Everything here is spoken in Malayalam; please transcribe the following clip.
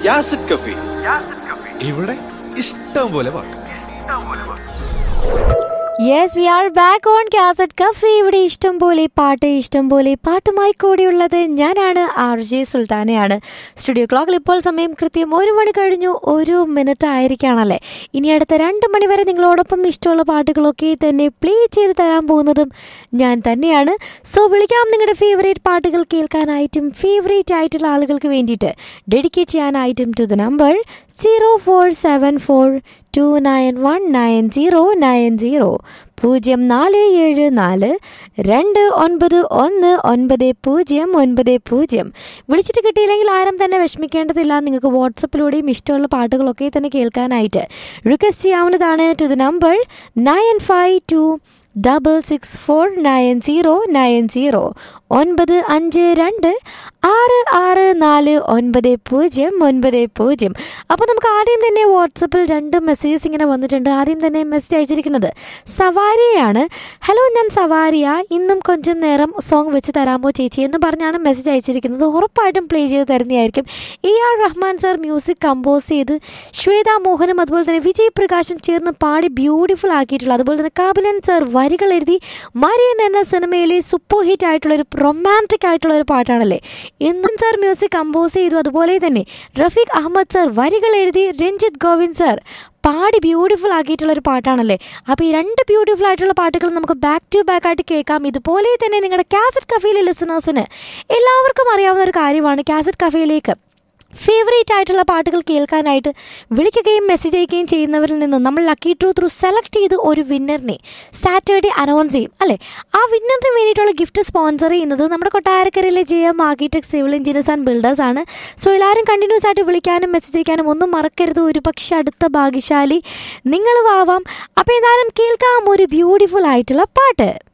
യാസിഡ് കഫി ഇവിടെ ഇഷ്ടം പോലെ പാട്ട് yes we are back on cassette cafe ഇവിടെ ഇഷ്ടം പോലെ പാട്ട് ഇഷ്ടം പോലെ പാട്ടുമായി കൂടിയുള്ളത് ഞാനാണ് ആർ ജെ സുൽത്താനയാണ് സ്റ്റുഡിയോ ക്ലോക്കിൽ ഇപ്പോൾ സമയം കൃത്യം ഒരു മണി കഴിഞ്ഞു ഒരു മിനിറ്റ് ആയിരിക്കുകയാണല്ലേ ഇനി അടുത്ത രണ്ട് മണി വരെ നിങ്ങളോടൊപ്പം ഇഷ്ടമുള്ള പാട്ടുകളൊക്കെ തന്നെ പ്ലേ ചെയ്ത് തരാൻ പോകുന്നതും ഞാൻ തന്നെയാണ് സോ വിളിക്കാം നിങ്ങളുടെ ഫേവറേറ്റ് പാട്ടുകൾ കേൾക്കാനായിട്ടും ഫേവറേറ്റ് ആയിട്ടുള്ള ആളുകൾക്ക് വേണ്ടിയിട്ട് ഡെഡിക്കേറ്റ് ചെയ്യാനായിട്ടും to the number zero four seven four two nine one nine zero nine zero പൂജ്യം നാല് ഏഴ് നാല് രണ്ട് ഒൻപത് ഒന്ന് ഒൻപത് പൂജ്യം ഒൻപത് പൂജ്യം വിളിച്ചിട്ട് കിട്ടിയില്ലെങ്കിൽ ആരും തന്നെ വിഷമിക്കേണ്ടതില്ല നിങ്ങൾക്ക് വാട്സപ്പിലൂടെയും ഇഷ്ടമുള്ള പാട്ടുകളൊക്കെ തന്നെ കേൾക്കാനായിട്ട് റിക്വസ്റ്റ് ചെയ്യാവുന്നതാണ് to the number nine five two double six four nine zero nine zero ഒൻപത് അഞ്ച് രണ്ട് ആറ് ആറ് നാല് ഒൻപത് പൂജ്യം ഒൻപത് പൂജ്യം അപ്പോൾ നമുക്ക് ആദ്യം തന്നെ വാട്സപ്പിൽ രണ്ട് മെസ്സേജസ് ഇങ്ങനെ വന്നിട്ടുണ്ട് ആദ്യം തന്നെ മെസ്സേജ് അയച്ചിരിക്കുന്നത് സവാരിയാണ് ഹലോ ഞാൻ സവാരിയ ഇന്നും കുറച്ചും നേരം സോങ് വെച്ച് തരാമോ ചേച്ചി എന്ന് പറഞ്ഞാണ് മെസ്സേജ് അയച്ചിരിക്കുന്നത് ഉറപ്പായിട്ടും പ്ലേ ചെയ്ത് തരുന്നതായിരിക്കും A R Rahman sir music compose ചെയ്ത് ശ്വേത മോഹനും അതുപോലെ തന്നെ വിജയ് പ്രകാശും ചേർന്ന് പാടി ബ്യൂട്ടിഫുൾ ആക്കിയിട്ടുള്ള അതുപോലെ തന്നെ കാബിലൻ സാർ വരികൾ എഴുതി മരിയൻ എന്ന സിനിമയിലെ സൂപ്പർ ഹിറ്റ് ആയിട്ടുള്ള ഒരു റൊമാൻറ്റിക് ആയിട്ടുള്ള ഒരു പാട്ടാണല്ലേ ഇന്നും സാർ മ്യൂസിക് കമ്പോസ് ചെയ്തു അതുപോലെ തന്നെ റഫീഖ് അഹമ്മദ് സാർ വരികൾ എഴുതി രഞ്ജിത്ത് ഗോവിന്ദ് സാർ പാടി ബ്യൂട്ടിഫുൾ ആക്കിയിട്ടുള്ള ഒരു പാട്ടാണല്ലേ അപ്പോൾ ഈ രണ്ട് ബ്യൂട്ടിഫുൾ ആയിട്ടുള്ള പാട്ടുകൾ നമുക്ക് ബാക്ക് ടു ബാക്ക് ആയിട്ട് കേൾക്കാം ഇതുപോലെ തന്നെ നിങ്ങളുടെ കാസറ്റ് കഫയിലെ ലിസണേഴ്സിന് എല്ലാവർക്കും അറിയാവുന്ന ഒരു കാര്യമാണ് കാസറ്റ് കഫയിലേക്ക് ഫേവറേറ്റ് ആയിട്ടുള്ള പാട്ടുകൾ കേൾക്കാനായിട്ട് വിളിക്കുകയും മെസ്സേജ് അയക്കുകയും ചെയ്യുന്നവരിൽ നിന്നും നമ്മൾ ലക്കി ഡ്രൂ ത്രൂ സെലക്ട് ചെയ്ത് ഒരു വിന്നറിനെ സാറ്റർഡേ അനൗൺസ് ചെയ്യും അല്ലേ ആ വിന്നറിന് വേണ്ടിയിട്ടുള്ള ഗിഫ്റ്റ് സ്പോൺസർ ചെയ്യുന്നത് നമ്മുടെ കൊട്ടാരക്കരയിലെ J M architect civil engineers and builders ആണ് സോ എല്ലാവരും കണ്ടിന്യൂസ് ആയിട്ട് വിളിക്കാനും മെസ്സേജ് അയക്കാനും ഒന്നും മറക്കരുത് ഒരു പക്ഷെ അടുത്ത ഭാഗ്യശാലി നിങ്ങളും ആവാം അപ്പോൾ ഏതായാലും കേൾക്കാം ഒരു ബ്യൂട്ടിഫുൾ ആയിട്ടുള്ള പാട്ട്